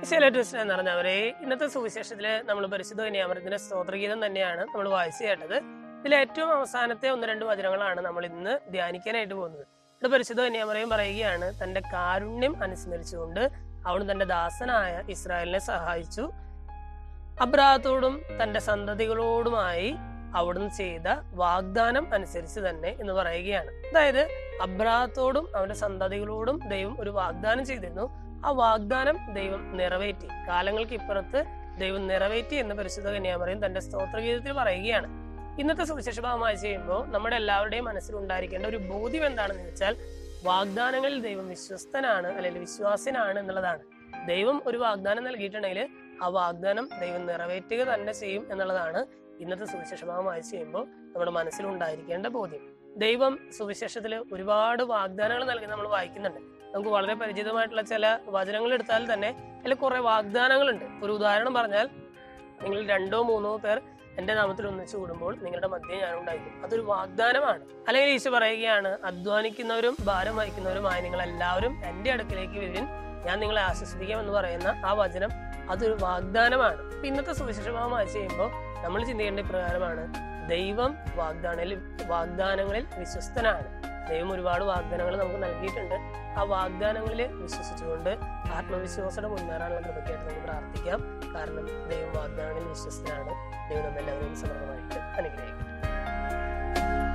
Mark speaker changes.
Speaker 1: Shaila twist എന്ന് പറഞ്ഞവരെ ഇന്നത്തെ സുവിശേഷത്തില് നമ്മൾ പരിശുദ്ധ കന്യാമരത്തിന്റെ സ്തോത്രഗീതം തന്നെയാണ് നമ്മൾ വായിച്ചു കേട്ടത് ഇതിൽ ഏറ്റവും അവസാനത്തെ ഒന്ന് രണ്ട് വചനങ്ങളാണ് നമ്മൾ ഇന്ന് ധ്യാനിക്കാനായിട്ട് പോകുന്നത് ഇവിടെ പരിശുദ്ധ കന്യാമറയും പറയുകയാണ് തന്റെ കാരുണ്യം അനുസ്മരിച്ചുകൊണ്ട് അവിടുന്ന് തന്റെ ദാസനായ ഇസ്രായേലിനെ സഹായിച്ചു അബ്രാഹത്തോടും തന്റെ സന്തതികളോടുമായി അവിടുന്ന് ചെയ്ത വാഗ്ദാനം അനുസരിച്ച് തന്നെ എന്ന് പറയുകയാണ് അതായത് അബ്രാഹത്തോടും അവന്റെ സന്തതികളോടും ദൈവം ഒരു വാഗ്ദാനം ചെയ്തിരുന്നു ആ വാഗ്ദാനം ദൈവം നിറവേറ്റി കാലങ്ങൾക്ക് ഇപ്പുറത്ത് ദൈവം നിറവേറ്റി എന്ന് പരിശുദ്ധ കന്യാമറിയും തന്റെ സ്തോത്രഗീതത്തിൽ പറയുകയാണ് ഇന്നത്തെ സുവിശേഷ ഭാഗമായി ചെയ്യുമ്പോൾ നമ്മുടെ എല്ലാവരുടെയും മനസ്സിൽ ഉണ്ടായിരിക്കേണ്ട ഒരു ബോധ്യം എന്താണെന്ന് വെച്ചാൽ വാഗ്ദാനങ്ങളിൽ ദൈവം വിശ്വസ്തനാണ് അല്ലെങ്കിൽ വിശ്വാസനാണ് എന്നുള്ളതാണ് ദൈവം ഒരു വാഗ്ദാനം നൽകിയിട്ടുണ്ടെങ്കിൽ ആ വാഗ്ദാനം ദൈവം നിറവേറ്റുക തന്നെ ചെയ്യും എന്നുള്ളതാണ് ഇന്നത്തെ സുവിശേഷ ഭാഗമായി ചെയ്യുമ്പോൾ നമ്മുടെ മനസ്സിൽ ഉണ്ടായിരിക്കേണ്ട ബോധ്യം ദൈവം സുവിശേഷത്തിൽ ഒരുപാട് വാഗ്ദാനങ്ങൾ നൽകി നമ്മൾ വായിക്കുന്നുണ്ട് നമുക്ക് വളരെ പരിചിതമായിട്ടുള്ള ചില വചനങ്ങൾ എടുത്താൽ തന്നെ അതിൽ കുറെ വാഗ്ദാനങ്ങളുണ്ട് ഒരു ഉദാഹരണം പറഞ്ഞാൽ നിങ്ങൾ രണ്ടോ മൂന്നോ പേർ എന്റെ നാമത്തിൽ ഒന്നിച്ചു കൂടുമ്പോൾ നിങ്ങളുടെ മധ്യം ഞാൻ ഉണ്ടായിരിക്കും അതൊരു വാഗ്ദാനമാണ് അല്ലെങ്കിൽ ഈശോ പറയുകയാണ് അധ്വാനിക്കുന്നവരും ഭാരം വഹിക്കുന്നവരുമായ നിങ്ങൾ എല്ലാവരും എന്റെ അടുക്കിലേക്ക് വരും ഞാൻ നിങ്ങളെ ആശ്വസിപ്പിക്കാം എന്ന് പറയുന്ന ആ വചനം അതൊരു വാഗ്ദാനമാണ് അപ്പൊ ഇന്നത്തെ സുവിശേഷമായി ചെയ്യുമ്പോൾ നമ്മൾ ചിന്തിക്കേണ്ട ഇപ്രകാരമാണ് ദൈവം വാഗ്ദാനങ്ങളിൽ വാഗ്ദാനങ്ങളിൽ വിശ്വസ്തനാണ് ദൈവം ഒരുപാട് വാഗ്ദാനങ്ങൾ നമുക്ക് നൽകിയിട്ടുണ്ട് ആ വാഗ്ദാനങ്ങളിൽ വിശ്വസിച്ചുകൊണ്ട് ആത്മവിശ്വാസത്തോടെ മുന്നേറാനുള്ള കൃപയ്ക്കായിട്ട് നമുക്ക് പ്രാർത്ഥിക്കാം കാരണം ദൈവം വാഗ്ദാനങ്ങളിൽ വിശ്വസ്തനാണ് ദൈവം നമ്മെല്ലാവരെയും സമൃദ്ധമായിട്ട് അനുഗ്രഹിക്കും